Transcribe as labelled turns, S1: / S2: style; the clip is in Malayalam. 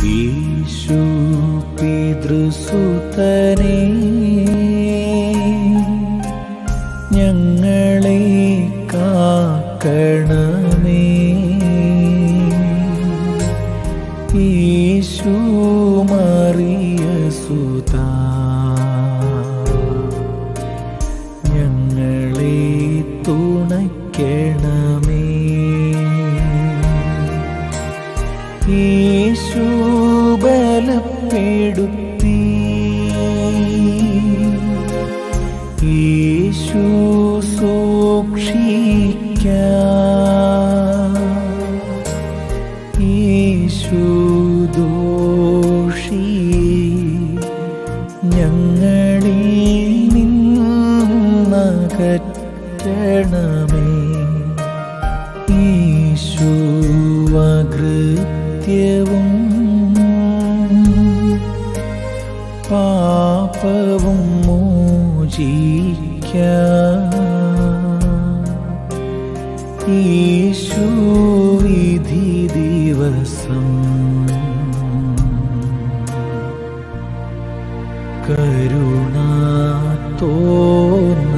S1: യേശു പിതൃസുതനേ ഞങ്ങളെ കാക്കണമേ യേശു മറിയ സുതാ ഞങ്ങളെ തുണയ്ക്കണമേ യേശു ബലപ്പെടുത്തി യേശു സൂക്ഷിക്ക യേശു ദോഷി ഞങ്ങളിൽ നിന്നകറ്റണമേ ഈശുവകൃത്യവും പാപവും മോചിക്ക ഈശു വിധി ദിവസം കരുണ തോന്ന